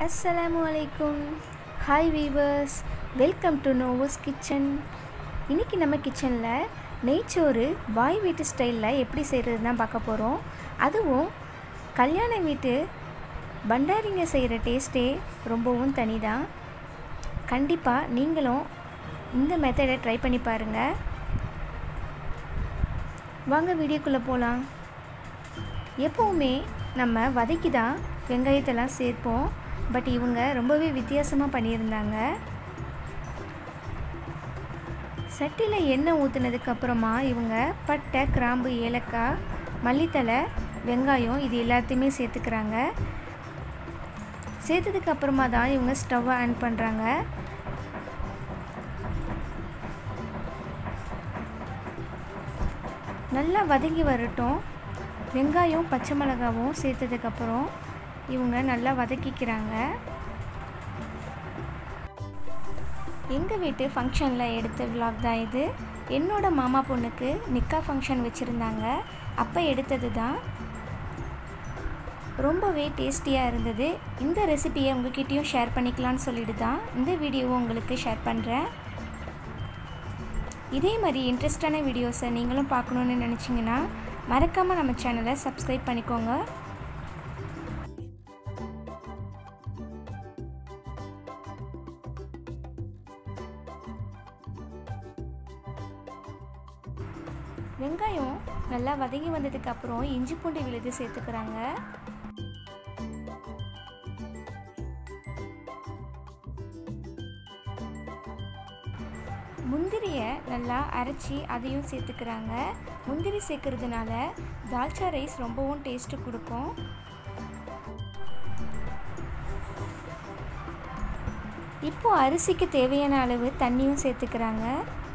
அஸ்ஸலாமு அலைக்கும் hi viewers welcome to Novos kitchen இன்றைக்கி நம்ம கிச்சனில் நெய்ச்சோறு பாய் வீட்டு ஸ்டைலில் எப்படி செய்கிறது தான் பார்க்க போகிறோம் அதுவும் கல்யாண வீட்டு பண்டாரிங்க செய்கிற டேஸ்ட்டே ரொம்பவும் தனி தான் கண்டிப்பாக நீங்களும் இந்த மெத்தடை ட்ரை பண்ணி பாருங்கள் வாங்க வீடியோக்குள்ளே போகலாம் எப்போவுமே நம்ம வதக்கி தான் வெங்காயத்தெல்லாம் சேர்ப்போம் பட் இவங்க ரொம்பவே வித்தியாசமாக பண்ணியிருந்தாங்க சட்டியில் எண்ணெய் ஊற்றுனதுக்கப்புறமா இவங்க பட்டை கிராம்பு ஏலக்காய் மல்லித்தலை வெங்காயம் இது எல்லாத்தையுமே சேர்த்துக்கிறாங்க சேர்த்ததுக்கு அப்புறமா தான் இவங்க ஸ்டவ்வை ஆன் பண்ணுறாங்க நல்லா வதங்கி வரட்டும் வெங்காயம் பச்சை மிளகாவும் சேர்த்ததுக்கப்புறம் இவங்க நல்லா வதக்கிக்கிறாங்க எங்கள் வீட்டு ஃபங்க்ஷனில் எடுத்த விலாக் தான் இது என்னோட மாமா பொண்ணுக்கு நிக்கா ஃபங்க்ஷன் வச்சுருந்தாங்க அப்போ எடுத்தது தான் ரொம்பவே டேஸ்டியாக இருந்தது இந்த ரெசிபியை உங்ககிட்டயும் ஷேர் பண்ணிக்கலான்னு சொல்லிட்டு தான் இந்த வீடியோவை உங்களுக்கு ஷேர் பண்ணுறேன் இதே மாதிரி இன்ட்ரெஸ்டான வீடியோஸை நீங்களும் பார்க்கணுன்னு நினச்சிங்கன்னா மறக்காமல் நம்ம சேனலை சப்ஸ்கிரைப் பண்ணிக்கோங்க வெங்காயம் நல்லா வதங்கி வந்ததுக்கு அப்புறம் இஞ்சி பூண்டு விழுது சேர்த்துக்கிறாங்க முந்திரியை நல்லா அரைச்சி அதையும் சேர்த்துக்கிறாங்க முந்திரி சேர்க்கறதுனால தால்ச்சா ரைஸ் ரொம்பவும் டேஸ்ட்டு கொடுக்கும் இப்போது அரிசிக்கு தேவையான அளவு தண்ணியும் சேர்த்துக்கிறாங்க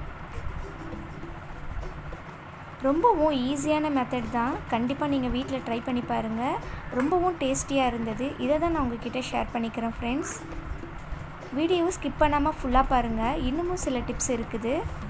ரொம்பவும் ஈஸியான மெத்தட் தான் கண்டிப்பாக நீங்கள் வீட்டில் ட்ரை பண்ணி பாருங்கள் ரொம்பவும் டேஸ்டியாக இருந்தது இதை தான் நான் உங்ககிட்ட ஷேர் பண்ணிக்கிறேன் ஃப்ரெண்ட்ஸ் வீடியோவை ஸ்கிப் பண்ணாமல் ஃபுல்லாக பாருங்கள் இன்னமும் சில டிப்ஸ் இருக்குது